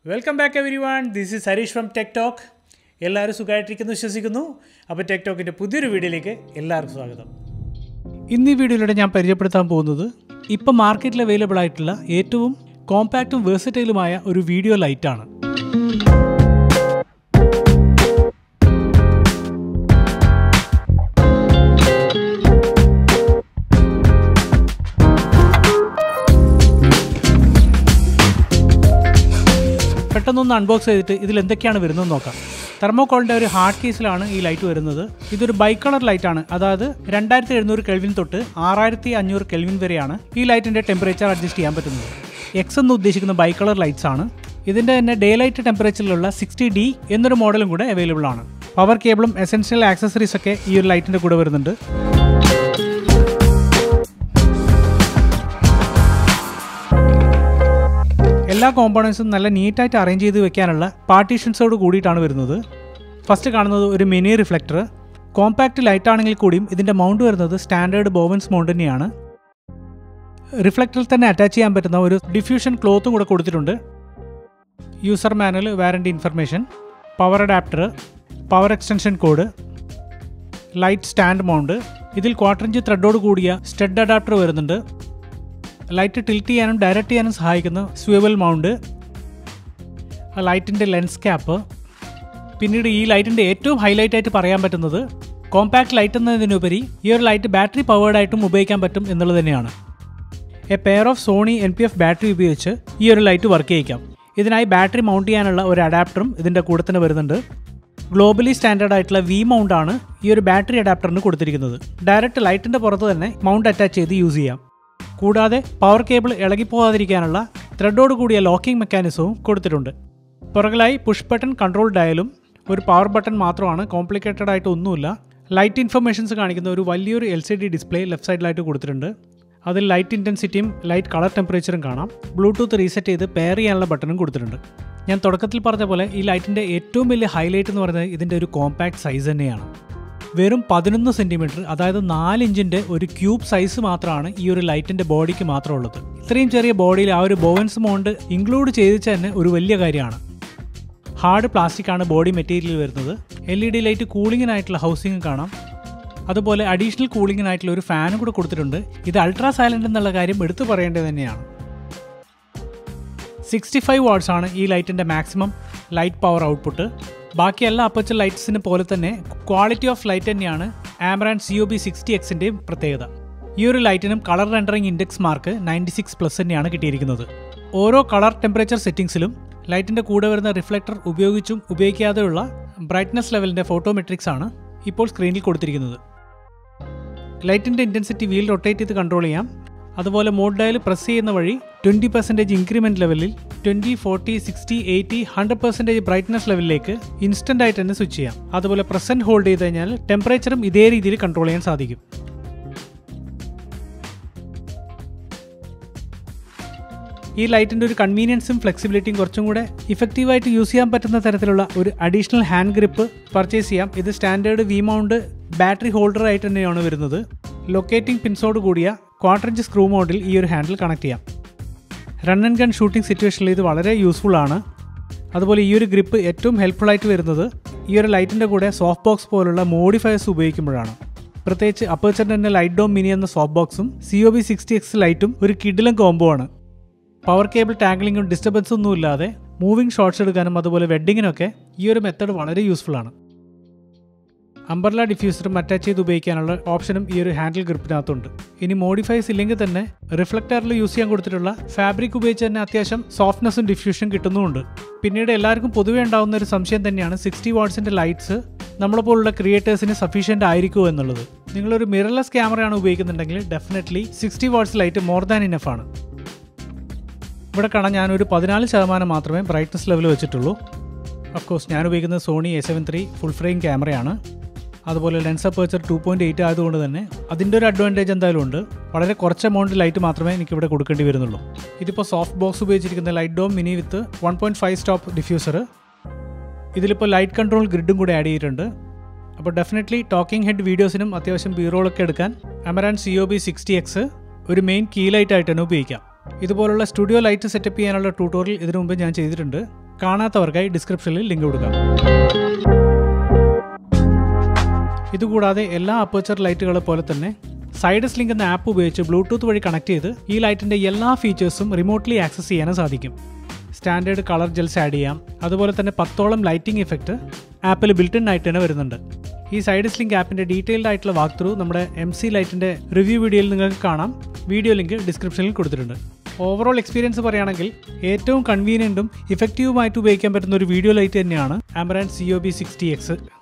welcome back everyone this is Harish from tech talk എല്ലാവരും സുഖമായിട്ടിരിക്കുന്നു വിശ്വസിക്കുന്നു അപ്പോൾ ടെക് ടോക്കിൻ്റെ പുതിയൊരു വീഡിയോയിലേക്ക് എല്ലാവർക്കും സ്വാഗതം ഇന്ന് ഈ വീഡിയോയിലൂടെ ഞാൻ പരിചയപ്പെടുത്താൻ പോകുന്നത് ഇപ്പം മാർക്കറ്റിൽ അവൈലബിൾ ആയിട്ടുള്ള ഏറ്റവും കോമ്പാക്റ്റും വേഴ്സറ്റൈലുമായ ഒരു വീഡിയോ ലൈറ്റാണ് പെട്ടെന്നൊന്ന് അൺബോക്സ് ചെയ്തിട്ട് ഇതിൽ എന്തൊക്കെയാണ് വരുന്നതെന്ന് നോക്കാം തെർമോക്കോളിൻ്റെ ഒരു ഹാർഡ് കേസിലാണ് ഈ ലൈറ്റ് വരുന്നത് ഇതൊരു ബൈ കളർ ലൈറ്റാണ് അതായത് രണ്ടായിരത്തി എഴുന്നൂറ് കെൽവിൻ തൊട്ട് ആറായിരത്തി അഞ്ഞൂറ് കെൽവിൻ വരെയാണ് ഈ ലൈറ്റിൻ്റെ ടെമ്പറേച്ചർ അഡ്ജസ്റ്റ് ചെയ്യാൻ പറ്റുന്നത് എക്സ് എന്ന് ഉദ്ദേശിക്കുന്ന ബൈ കളർ ലൈറ്റ്സ് ആണ് ഇതിൻ്റെ തന്നെ ഡേ ലൈറ്റ് ടെമ്പറേച്ചറിലുള്ള സിക്സ്റ്റി ഡി എന്നൊരു മോഡലും കൂടെ അവൈലബിൾ ആണ് പവർ കേബിളും എസെൻഷ്യൽ ആക്സസറീസ് ഒക്കെ ഈ ഒരു ലൈറ്റിൻ്റെ കൂടെ വരുന്നുണ്ട് എല്ലാ കോമ്പോണൻസും നല്ല നീറ്റായിട്ട് അറേഞ്ച് ചെയ്ത് വെക്കാനുള്ള പാർട്ടീഷൻസോട് കൂടിയിട്ടാണ് വരുന്നത് ഫസ്റ്റ് കാണുന്നത് ഒരു മിനി റിഫ്ലക്ടർ കോമ്പാക്റ്റ് ലൈറ്റ് ആണെങ്കിൽ കൂടിയും ഇതിൻ്റെ മൗണ്ട് വരുന്നത് സ്റ്റാൻഡേർഡ് ബോവൻസ് മൗണ്ട് തന്നെയാണ് റിഫ്ലക്ടറിൽ തന്നെ അറ്റാച്ച് ചെയ്യാൻ പറ്റുന്ന ഒരു ഡിഫ്യൂഷൻ ക്ലോത്തും കൂടെ കൊടുത്തിട്ടുണ്ട് user manual warranty information power adapter power extension cord light stand mount ഇതിൽ ക്വാർട്ടർ ഇഞ്ച് ത്രെഡോട് കൂടിയ സ്റ്റഡ് അഡാപ്റ്റർ വരുന്നുണ്ട് ലൈറ്റ് ടിൽറ്റ് ചെയ്യാനും ഡയറക്റ്റ് ചെയ്യാനും സഹായിക്കുന്ന സ്വിവൽ മൗണ്ട് ലൈറ്റിൻ്റെ ലെൻസ് ക്യാപ്പ് പിന്നീട് ഈ ലൈറ്റിൻ്റെ ഏറ്റവും ഹൈലൈറ്റ് ആയിട്ട് പറയാൻ പറ്റുന്നത് കോമ്പാക്ട് ലൈറ്റ് എന്നതിനുപരി ഈ ഒരു ലൈറ്റ് ബാറ്ററി പവേർഡ് ആയിട്ടും ഉപയോഗിക്കാൻ പറ്റും എന്നുള്ളത് തന്നെയാണ് a pair of Sony N P F battery ഉപയോഗിച്ച് ഈ ഒരു ലൈറ്റ് വർക്ക് ചെയ്യിക്കാം ഇതിനായി ബാറ്ററി മൗണ്ട് ചെയ്യാനുള്ള ഒരു അഡാപ്റ്ററും ഇതിൻ്റെ കൂടെ തന്നെ വരുന്നുണ്ട് ഗ്ലോബലി സ്റ്റാൻഡേർഡ് ആയിട്ടുള്ള വി മൗണ്ട് ആണ് ഈ ഒരു ബാറ്ററി അഡാപ്റ്ററിന് കൊടുത്തിരിക്കുന്നത് ഡയറക്റ്റ് ലൈറ്റിൻ്റെ പുറത്ത് തന്നെ മൗണ്ട് അറ്റാച്ച് ചെയ്ത് യൂസ് ചെയ്യാം കൂടാതെ പവർ കേബിൾ ഇളകിപ്പോകാതിരിക്കാനുള്ള ത്രെഡോട് കൂടിയ ലോക്കിംഗ് മെക്കാനിസവും കൊടുത്തിട്ടുണ്ട് പുറകിലായി പുഷ് ബട്ടൺ കൺട്രോൾ ഡയലും ഒരു പവർ ബട്ടൺ മാത്രമാണ് കോംപ്ലിക്കേറ്റഡ് ആയിട്ട് ഒന്നുമില്ല ലൈറ്റ് ഇൻഫർമേഷൻസ് കാണിക്കുന്ന ഒരു വലിയൊരു L C D display left സൈഡിലായിട്ട് കൊടുത്തിട്ടുണ്ട് അതിൽ ലൈറ്റ് ഇൻറ്റൻസിറ്റിയും ലൈറ്റ് കളർ ടെമ്പറേച്ചറും കാണാം ബ്ലൂടൂത്ത് റീസെറ്റ് ചെയ്ത് പെയർ ചെയ്യാനുള്ള ബട്ടണും കൊടുത്തിട്ടുണ്ട് ഞാൻ തുടക്കത്തിൽ പറഞ്ഞ പോലെ ഈ ലൈറ്റിൻ്റെ ഏറ്റവും വലിയ ഹൈലൈറ്റ് എന്ന് പറയുന്നത് ഇതിൻ്റെ ഒരു കോമ്പാക്ട് സൈസ് തന്നെയാണ് വെറും പതിനൊന്ന് സെൻറ്റിമീറ്റർ അതായത് നാല് ഇഞ്ചിൻ്റെ ഒരു ക്യൂബ് സൈസ് മാത്രമാണ് ഈ ഒരു ലൈറ്റിൻ്റെ ബോഡിക്ക് മാത്രമുള്ളത് ഇത്രയും ചെറിയ ബോഡിയിൽ ആ ഒരു ബോവൻസ് മൗണ്ട് ഇൻക്ലൂഡ് ചെയ്തിച്ച് തന്നെ ഒരു വലിയ കാര്യമാണ് ഹാർഡ് പ്ലാസ്റ്റിക് ആണ് ബോഡി മെറ്റീരിയൽ വരുന്നത് എൽ ഇ ഡി ലൈറ്റ് കൂളിങ്ങിനായിട്ടുള്ള ഹൗസിംഗ് കാണാം അതുപോലെ അഡീഷണൽ കൂളിങ്ങിനായിട്ടുള്ള ഒരു ഫാനും കൂടെ കൊടുത്തിട്ടുണ്ട് ഇത് അൾട്രാ സൈലൻ്റ് എന്നുള്ള കാര്യം എടുത്തു പറയേണ്ടത് തന്നെയാണ് സിക്സ്റ്റി ഫൈവ് വാട്ട്സ് ആണ് ഈ ലൈറ്റിൻ്റെ മാക്സിമം ലൈറ്റ് പവർ ഔട്ട്പുട്ട് ബാക്കി എല്ലാ അപ്പച്ചർ ലൈറ്റ്സിന് പോലെ തന്നെ ക്വാളിറ്റി ഓഫ് ലൈറ്റ് തന്നെയാണ് Amaran C O B sixty എക്സിൻ്റെയും പ്രത്യേകത ഈ ഒരു ലൈറ്റിനും colour rendering index mark ninety six plus തന്നെയാണ് കിട്ടിയിരിക്കുന്നത് ഓരോ കളർ ടെമ്പറേച്ചർ സെറ്റിംഗ്സിലും ലൈറ്റിൻ്റെ കൂടെ വരുന്ന റിഫ്ലക്ടർ ഉപയോഗിച്ചും ഉപയോഗിക്കാതെയുള്ള ബ്രൈറ്റ്നസ് ലെവലിൻ്റെ ഫോട്ടോമെട്രിക്സ് ആണ് ഇപ്പോൾ സ്ക്രീനിൽ കൊടുത്തിരിക്കുന്നത് ലൈറ്റിൻ്റെ ഇൻറ്റൻസിറ്റി വീൽ റൊട്ടേറ്റ് ചെയ്ത് കൺട്രോൾ ചെയ്യാം അതുപോലെ മോഡ് ഡയൽ പ്രസ് ചെയ്യുന്ന വഴി ട്വൻറ്റി പെർസെൻറ്റേജ് ഇൻക്രിമെൻറ്റ് ലെവലിൽ twenty forty sixty eighty hundred percentage brightness ലെവലിലേക്ക് ഇൻസ്റ്റൻ്റ് ആയിട്ട് തന്നെ സ്വിച്ച് ചെയ്യാം അതുപോലെ പ്രസൻറ്റ് ഹോൾഡ് ചെയ്ത് കഴിഞ്ഞാൽ ടെമ്പറേച്ചറും ഇതേ രീതിയിൽ കൺട്രോൾ ചെയ്യാൻ സാധിക്കും ഈ ലൈറ്റിൻ്റെ ഒരു കൺവീനിയൻസും ഫ്ലെക്സിബിലിറ്റിയും കുറച്ചും കൂടെ ഇഫക്റ്റീവായിട്ട് യൂസ് ചെയ്യാൻ പറ്റുന്ന തരത്തിലുള്ള ഒരു അഡീഷണൽ ഹാൻഡ് ഗ്രിപ്പ് പർച്ചേസ് ചെയ്യാം ഇത് standard V mount battery holder ആയിട്ട് തന്നെയാണ് വരുന്നത് ലൊക്കേറ്റിംഗ് പിൻസോട് കൂടിയ ക്വാർട്ടർ ഇഞ്ച് സ്ക്രൂ മോഡിൽ ഈ ഒരു ഹാൻഡിൽ കണക്ട് ചെയ്യാം റൺ ആൻഡ് ഗൺ ഷൂട്ടിംഗ് സിറ്റുവേഷനിൽ ഇത് വളരെ യൂസ്ഫുൾ ആണ് അതുപോലെ ഈ ഒരു ഗ്രിപ്പ് ഏറ്റവും ഹെൽപ്ഫുൾ ആയിട്ട് വരുന്നത് ഈ ഒരു ലൈറ്റിൻ്റെ കൂടെ സോഫ്റ്റ് ബോക്സ് പോലുള്ള മോഡിഫയേഴ്സ് ഉപയോഗിക്കുമ്പോഴാണ് പ്രത്യേകിച്ച് അപ്പേച്ചറിൻ്റെ തന്നെ ലൈറ്റ് ഡോം മിനി എന്ന സോഫ്റ്റ് ബോക്സും C O B sixty X ലൈറ്റും ഒരു കിഡിലും കോംബോ ആണ് പവർ കേബിൾ ടാങ്കിളിങ്ങും ഡിസ്റ്റർബൻസ് ഒന്നും ഇല്ലാതെ മൂവിംഗ് ഷോട്ട്സ് എടുക്കാനും അതുപോലെ വെഡ്ഡിങ്ങിനൊക്കെ ഈ ഒരു മെത്തേഡ് വളരെ യൂസ്ഫുൾ ആണ് അംബർല ഡിഫ്യൂസറും അറ്റാച്ച് ചെയ്ത് ഉപയോഗിക്കാനുള്ള ഓപ്ഷനും ഈ ഒരു ഹാൻഡിൽ ഗ്രിപ്പിനകത്തുണ്ട് ഇനി മോഡിഫൈസ് ഇല്ലെങ്കിൽ തന്നെ റിഫ്ലക്ടറിൽ യൂസ് ചെയ്യാൻ കൊടുത്തിട്ടുള്ള ഫാബ്രിക് ഉപയോഗിച്ച് തന്നെ അത്യാവശ്യം സോഫ്റ്റ്നെസ്സും ഡിഫ്യൂഷനും കിട്ടുന്നുമുണ്ട് പിന്നീട് എല്ലാവർക്കും പൊതുവെ ഉണ്ടാകുന്ന ഒരു സംശയം തന്നെയാണ് സിക്സ്റ്റി വാട്ട്സിൻ്റെ ലൈറ്റ്സ് നമ്മളെ പോലുള്ള ക്രിയേറ്റേഴ്സിന് സഫീഷ്യൻ്റ് ആയിരിക്കുമോ എന്നുള്ളത് നിങ്ങളൊരു മിറർലെസ് ക്യാമറയാണ് ഉപയോഗിക്കുന്നുണ്ടെങ്കിൽ definitely sixty watts light more than enough ആണ് ഇവിടെ കാണാൻ ഞാനൊരു പതിനാല് ശതമാനം മാത്രമേ ബ്രൈറ്റ്നസ് ലെവൽ വെച്ചിട്ടുള്ളൂ അഫ്കോഴ്സ് ഞാൻ ഉപയോഗിക്കുന്നത് Sony A seven three full frame ക്യാമറയാണ് അതുപോലെ lens aperture two point eight ആയതുകൊണ്ട് തന്നെ അതിൻ്റെ ഒരു അഡ്വാൻറ്റേജ് എന്തായാലും ഉണ്ട് വളരെ കുറച്ച് എമൗണ്ട് ലൈറ്റ് മാത്രമേ എനിക്കിവിടെ കൊടുക്കേണ്ടി വരുന്നുള്ളൂ ഇതിപ്പോൾ സോഫ്റ്റ് ബോക്സ് ഉപയോഗിച്ചിരിക്കുന്ന light dome mini with one point five stop diffuser ഇതിലിപ്പോൾ ലൈറ്റ് കൺട്രോൾ ഗ്രിഡും കൂടെ ആഡ് ചെയ്തിട്ടുണ്ട് അപ്പോൾ ഡെഫിനറ്റ്ലി ടോക്കിംഗ് ഹെഡ് വീഡിയോസിനും അത്യാവശ്യം ബീറോളൊക്കെ എടുക്കാൻ Amaran C O B sixty X ഒരു മെയിൻ കീ ലൈറ്റ് ആയിട്ട് തന്നെ ഉപയോഗിക്കാം ഇതുപോലുള്ള സ്റ്റുഡിയോ ലൈറ്റ് സെറ്റപ്പ് ചെയ്യാനുള്ള ട്യൂട്ടോറിയൽ ഇതിനു മുമ്പ് ഞാൻ ചെയ്തിട്ടുണ്ട് കാണാത്തവർക്കായി ഡിസ്ക്രിപ്ഷനിൽ ലിങ്ക് കൊടുക്കാം ഇതുകൂടാതെ എല്ലാ അപ്പേച്ചർ ലൈറ്റുകളെ പോലെ തന്നെ സൈഡസ് ലിങ്ക് എന്ന ആപ്പ് ഉപയോഗിച്ച് ബ്ലൂടൂത്ത് വഴി കണക്ട് ചെയ്ത് ഈ ലൈറ്റിന്റെ എല്ലാ ഫീച്ചേഴ്സും റിമോട്ട്ലി ആക്സസ് ചെയ്യാനും സാധിക്കും സ്റ്റാൻഡേർഡ് കളർ ജെൽസ് ആഡ് ചെയ്യാം അതുപോലെ തന്നെ പത്തോളം ലൈറ്റിംഗ് ഇഫക്റ്റ് ആപ്പിൽ ബിൽട്ടിൻ ആയിട്ട് തന്നെ വരുന്നുണ്ട് ഈ സൈഡസ് ലിങ്ക് ആപ്പിന്റെ ഡീറ്റെയിൽഡ് ആയിട്ടുള്ള വാക്ക് ത്രൂ നമ്മുടെ എം സി ലൈറ്റിന്റെ റിവ്യൂ വീഡിയോയിൽ നിങ്ങൾക്ക് കാണാം വീഡിയോ ലിങ്ക് ഡിസ്ക്രിപ്ഷനിൽ കൊടുത്തിട്ടുണ്ട് ഓവറോൾ എക്സ്പീരിയൻസ് പറയുകയാണെങ്കിൽ ഏറ്റവും കൺവീനിയൻറ്റും ഇഫക്റ്റീവുമായിട്ട് ഉപയോഗിക്കാൻ പറ്റുന്ന ഒരു വീഡിയോ ലൈറ്റ് തന്നെയാണ് Amaran C O B sixty X